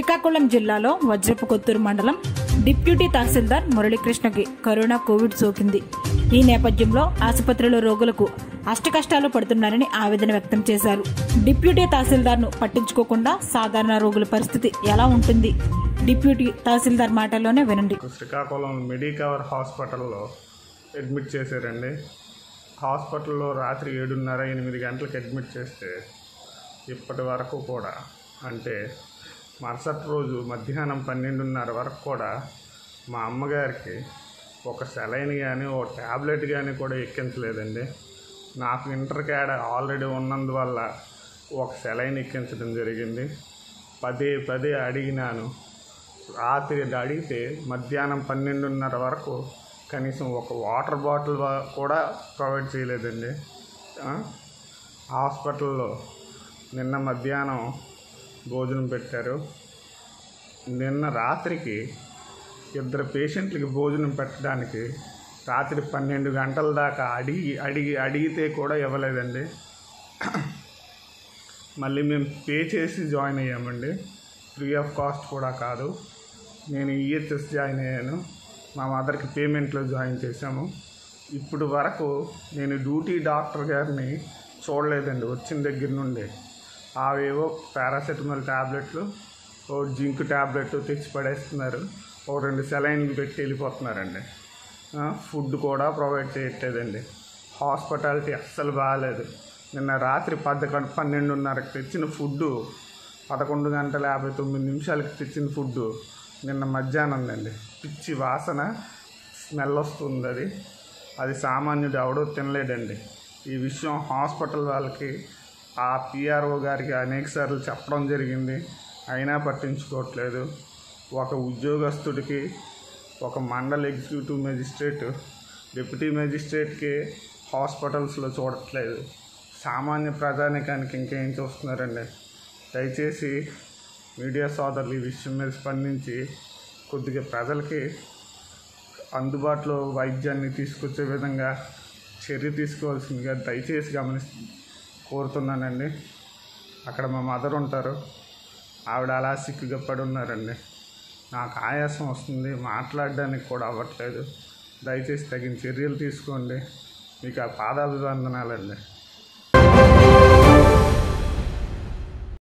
శ్రీకాకుళం జిల్లాలో వజ్రపు కొత్తూరు మండలం డిప్యూటీ తహసీల్దార్ మురళీకృష్ణకి కరోనా కోవిడ్ సోకింది ఈ నేపథ్యంలో ఆసుపత్రిలో రోగులకు అష్టకష్టాలు పడుతున్నారని ఆవేదన వ్యక్తం చేశారు డిప్యూటీ తహసీల్దార్ను పట్టించుకోకుండా సాధారణ రోగుల పరిస్థితి ఎలా ఉంటుంది డిప్యూటీ తహసీల్దార్ మాటల్లోనే వినండి శ్రీకాకుళం మెడికవర్ హాస్పిటల్లో అడ్మిట్ చేశారండి హాస్పిటల్లో రాత్రి ఏడున్నర ఎనిమిది గంటలకు అడ్మిట్ చేస్తే ఇప్పటి వరకు కూడా అంటే మరుసటి రోజు మధ్యాహ్నం పన్నెండున్నర వరకు కూడా మా అమ్మగారికి ఒక సెలైన్ కానీ ఓ ట్యాబ్లెట్ కానీ కూడా ఎక్కించలేదండి నాకు ఇంటర్ క్యాడ్ ఆల్రెడీ ఉన్నందువల్ల ఒక సెలైన్ ఎక్కించడం జరిగింది పదే పదే అడిగినాను రాత్రి అడిగితే మధ్యాహ్నం పన్నెండున్నర వరకు కనీసం ఒక వాటర్ బాటిల్ వా- కూడా ప్రొవైడ్ చేయలేదండి ఆ? హాస్పిటల్లో నిన్న మధ్యాహ్నం భోజనం పెట్టారు నిన్న రాత్రికి ఇద్దరు పేషెంట్లకి భోజనం పెట్టడానికి రాత్రి పన్నెండు గంటల దాకా అడిగి అడిగి అడిగితే కూడా ఇవ్వలేదండి మళ్ళీ మేము పే చేసి జాయిన్ అయ్యామండి ఫ్రీ ఆఫ్ కాస్ట్ కూడా కాదు నేను ఈహెచ్ఎస్ జాయిన్ అయ్యాను మా మదర్కి పేమెంట్లో జాయిన్ చేశాము ఇప్పుడు వరకు నేను డ్యూటీ డాక్టర్ గారిని చూడలేదండి వచ్చిన దగ్గర నుండి అవేవో పారాసెటమాల్ ట్యాబ్లెట్లు ఓ జింక్ ట్యాబ్లెట్ తెచ్చి పడేస్తున్నారు ఓ రెండు సెలైన్లు పెట్టి వెళ్ళిపోతున్నారండి ఆ, ఫుడ్ కూడా ప్రొవైడ్ చేయట్లేదండి హాస్పిటాలిటీ అస్సలు బాగాలేదు నిన్న రాత్రి పదకొండు పన్నెండున్నరకు తెచ్చిన ఫుడ్ పదకొండు గంటల యాభై తొమ్మిది నిమిషాలకి తెచ్చిన ఫుడ్ నిన్న మధ్యాహ్నం అండి పిచ్చి వాసన స్మెల్ వస్తుంది అది అది సామాన్యుడు ఎవడో తినలేడండి ఈ విషయం హాస్పిటల్ వాళ్ళకి ఆ పిఆర్ఓ గారికి అనేక సార్లు చెప్పడం జరిగింది అయినా పట్టించుకోవట్లేదు ఒక ఉద్యోగస్తుడికి ఒక మండల ఎగ్జిక్యూటివ్ మెజిస్ట్రేట్ డిప్యూటీ మెజిస్ట్రేట్కి హాస్పిటల్స్లో చూడట్లేదు సామాన్య ప్రజానికానికి ఇంకేం చూస్తున్నారండి దయచేసి మీడియా సోదరులు ఈ విషయం మీద స్పందించి కొద్దిగా ప్రజలకి అందుబాటులో వైద్యాన్ని తీసుకొచ్చే విధంగా చర్య తీసుకోవాల్సిందిగా దయచేసి గమని కోరుతున్నానండి అక్కడ మా మదర్ ఉంటారు ఆవిడ అలా సిక్కుగా పడి ఉన్నారండి నాకు ఆయాసం వస్తుంది మాట్లాడడానికి కూడా అవ్వట్లేదు దయచేసి తగిన చర్యలు తీసుకోండి మీకు ఆ పాదాభివందనాలండి